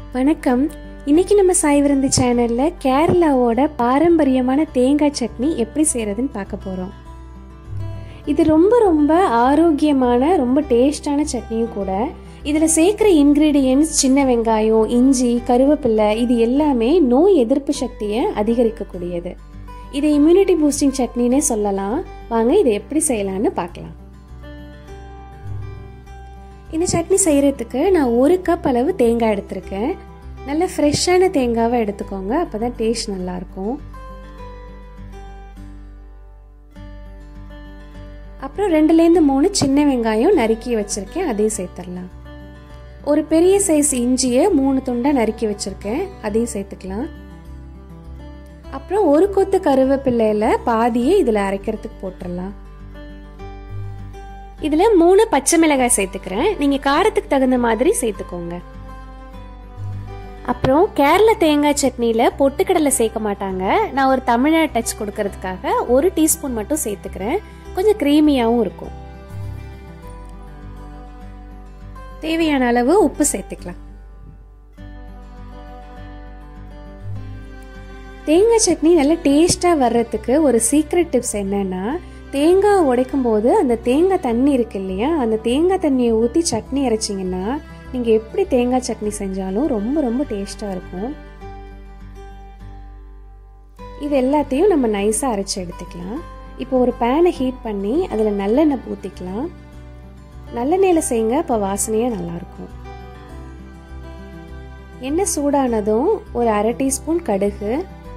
வணக்கம் இன்னைக்கு நம்ம சாய் விருந்து சேனல்ல கேரளாவோட பாரம்பரியமான தேங்காய் சட்னி எப்படி செய்யறதுன்னு பார்க்க போறோம் இது ரொம்ப ரொம்ப ஆரோக்கியமான ரொம்ப டேஸ்டான சட்னியும் கூட இதில் சேர்க்குற இன்க்ரீடியன்ட்ஸ் சின்ன வெங்காயம் இஞ்சி கருவேப்பிலை இது எல்லாமே நோய் எதிர்ப்பு சக்தியை அதிகரிக்கக்கூடியது இதை இம்யூனிட்டி பூஸ்டிங் சட்னினே சொல்லலாம் வாங்க இதை எப்படி செய்யலாம்னு பார்க்கலாம் இந்த சட்னி செய்கிறதுக்கு நான் ஒரு கப் அளவு தேங்காய் எடுத்திருக்கேன் நல்ல ஃப்ரெஷ்ஷான தேங்காவை எடுத்துக்கோங்க அப்போ தான் டேஸ்ட் நல்லாயிருக்கும் அப்புறம் ரெண்டுலேருந்து மூணு சின்ன வெங்காயம் நறுக்கி வச்சுருக்கேன் அதையும் சேர்த்துடலாம் ஒரு பெரிய சைஸ் இஞ்சியை மூணு துண்டாக நறுக்கி வச்சுருக்கேன் அதையும் சேர்த்துக்கலாம் அப்புறம் ஒரு கொத்து கருவேப்பிள்ளையில் பாதியை இதில் அரைக்கிறதுக்கு போட்டுடலாம் இதில் மூணு பச்சை மிளகாய் சேர்த்துக்கிறேன் நீங்கள் காரத்துக்கு தகுந்த மாதிரி சேர்த்துக்கோங்க அப்புறம் கேரள தேங்காய் சட்னியில் பொட்டுக்கடலை சேர்க்க மாட்டாங்க நான் ஒரு தமிழை டச் கொடுக்கறதுக்காக ஒரு டீஸ்பூன் மட்டும் சேர்த்துக்கிறேன் கொஞ்சம் க்ரீமியாகவும் இருக்கும் தேவையான அளவு உப்பு சேர்த்துக்கலாம் தேங்காய் சட்னி நல்ல டேஸ்ட்டாக வர்றதுக்கு ஒரு சீக்ரெட் டிப்ஸ் என்னன்னா தேங்காய் உடைக்கும் போது அந்த தேங்காய் தண்ணி இருக்கு இல்லையா அந்த தேங்காய் தண்ணியை ஊற்றி சட்னி அரைச்சிங்கன்னா நீங்கள் எப்படி தேங்காய் சட்னி செஞ்சாலும் ரொம்ப ரொம்ப டேஸ்ட்டாக இருக்கும் இது எல்லாத்தையும் நம்ம நைஸாக அரைச்சி எடுத்துக்கலாம் இப்போ ஒரு பேனை ஹீட் பண்ணி அதில் நல்லெண்ணெய் ஊற்றிக்கலாம் நல்லெண்ணெயில் செய்யுங்க இப்போ வாசனையாக நல்லாயிருக்கும் எண்ணெய் சூடானதும் ஒரு அரை டீஸ்பூன் கடுகு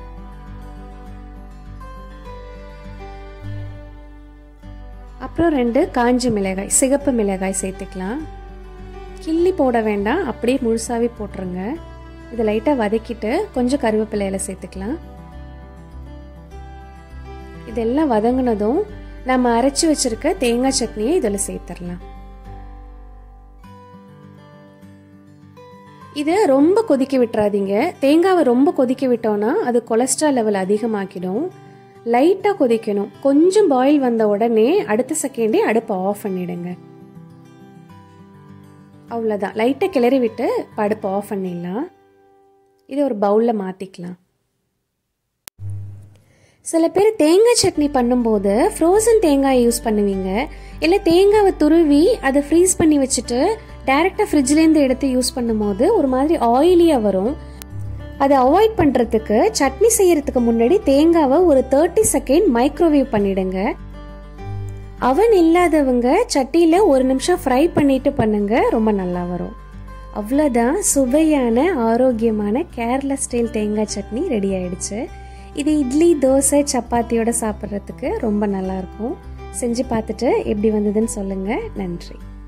அப்புறம் ரெண்டு காஞ்ச மிளகாய் சிகப்பு மிளகாய் சேர்த்துக்கலாம் கிள்ளி போட வேண்டாம் அப்படியே முழுசாவே போட்டுருங்க இதை லைட்டாக வதக்கிட்டு கொஞ்சம் கருவேப்பிலையில சேர்த்துக்கலாம் இதெல்லாம் வதங்கினதும் நம்ம அரைச்சி வச்சிருக்க தேங்காய் சட்னியை இதில் சேர்த்துடலாம் இதை ரொம்ப கொதிக்க விட்டுறாதீங்க தேங்காவை ரொம்ப கொதிக்க விட்டோம்னா அது கொலஸ்ட்ரால் லெவல் அதிகமாக்கிடும் லைட்டாக கொதிக்கணும் கொஞ்சம் பாயில் வந்த உடனே அடுத்த செகண்டே அடுப்பை ஆஃப் பண்ணிடுங்க அவ்வளோதான் லைட்டாக கிளறி விட்டு அடுப்பை ஆஃப் பண்ணிடலாம் இதை ஒரு பவுலில் மாற்றிக்கலாம் சில பேர் தேங்காய் சட்னி பண்ணும்போது ஃப்ரோசன் தேங்காய் யூஸ் பண்ணுவீங்க இல்லை தேங்காவை துருவி அதை ஃப்ரீஸ் பண்ணி வச்சுட்டு டேரெக்டாக ஃப்ரிட்ஜ்லேருந்து எடுத்து யூஸ் பண்ணும்போது ஒரு மாதிரி ஆயிலியாக வரும் அதை அவாய்ட் பண்ணுறதுக்கு சட்னி செய்யறதுக்கு முன்னாடி தேங்காவை ஒரு தேர்ட்டி செகண்ட் மைக்ரோவேவ் பண்ணிடுங்க அவன் இல்லாதவங்க சட்டியில் ஒரு நிமிஷம் ஃப்ரை பண்ணிட்டு பண்ணுங்க ரொம்ப நல்லா வரும் அவ்வளோதான் சுவையான ஆரோக்கியமான கேரளா ஸ்டைல் தேங்காய் சட்னி ரெடி ஆயிடுச்சு இது இட்லி தோசை சப்பாத்தியோட சாப்பிட்றதுக்கு ரொம்ப நல்லா இருக்கும் செஞ்சு பார்த்துட்டு எப்படி வந்ததுன்னு சொல்லுங்கள் நன்றி